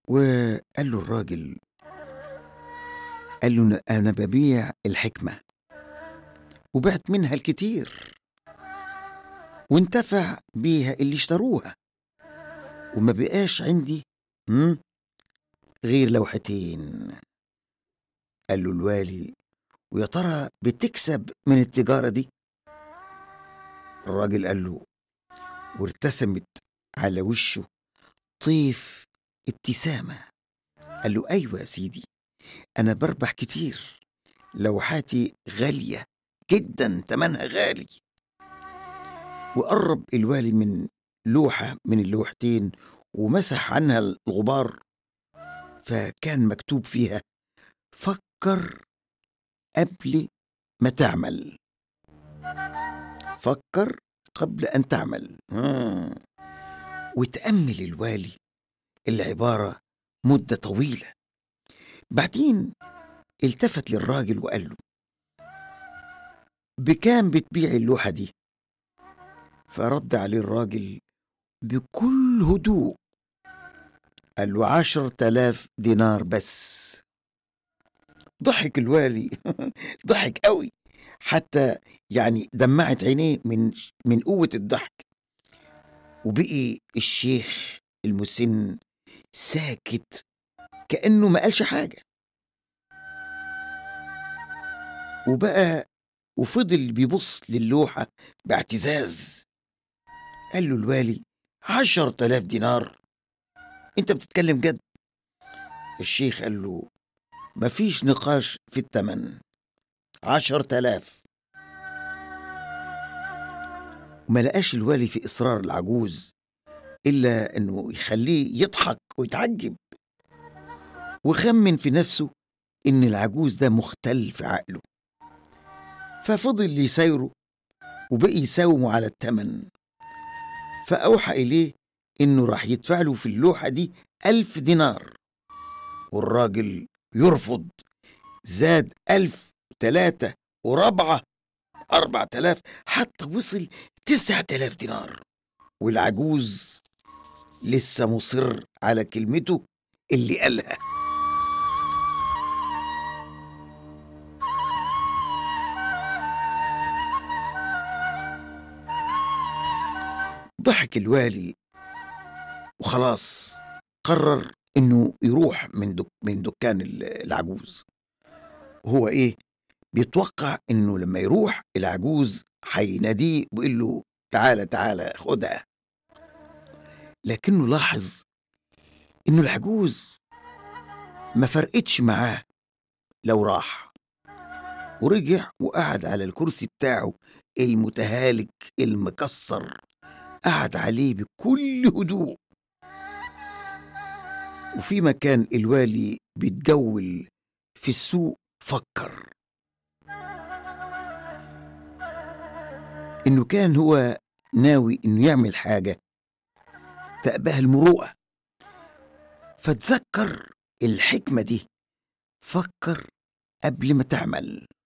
وقال له الراجل قال له أنا ببيع الحكمة وبعت منها الكتير وانتفع بيها اللي اشتروها وما بقاش عندي مم؟ غير لوحتين قال له الوالي ويا ترى بتكسب من التجارة دي الراجل قال له وارتسمت على وشه طيف ابتسامة قال له أيوة يا سيدي أنا بربح كتير لوحاتي غالية جدا تمنها غالي وقرب الوالي من لوحة من اللوحتين ومسح عنها الغبار فكان مكتوب فيها فكر قبل ما تعمل فكر قبل أن تعمل مم. وتأمل الوالي العبارة مدة طويلة بعدين التفت للراجل وقال له بكام بتبيع اللوحة دي فرد عليه الراجل بكل هدوء قال له عشر تلاف دينار بس ضحك الوالي ضحك قوي حتى يعني دمعت عينيه من من قوة الضحك وبقي الشيخ المسن ساكت كأنه ما قالش حاجة وبقى وفضل بيبص للوحة باعتزاز قال له الوالي عشر تلاف دينار انت بتتكلم جد الشيخ قال له مفيش نقاش في التمن عشر تلاف وما لقاش الوالي في إصرار العجوز إلا إنه يخليه يضحك ويتعجب وخمن في نفسه إن العجوز ده مختل في عقله ففضل يسايره وبقي يساومه على التمن فأوحى إليه إنه راح يدفع له في اللوحة دي ألف دينار والراجل يرفض زاد ألف تلاتة وربعة أربع تلاف حتى وصل تسعة تلاف دينار والعجوز لسه مصر على كلمته اللي قالها ضحك الوالي وخلاص قرر انه يروح من دك من دكان العجوز هو ايه بيتوقع انه لما يروح العجوز هيناديه ويقول له تعالى تعالى خدها لكنه لاحظ انه العجوز ما فرقتش معاه لو راح ورجع وقعد على الكرسي بتاعه المتهالك المكسر قعد عليه بكل هدوء وفي مكان الوالي بيتجول في السوق فكر انه كان هو ناوي انه يعمل حاجه تأباه المروءه فتذكر الحكمه دي فكر قبل ما تعمل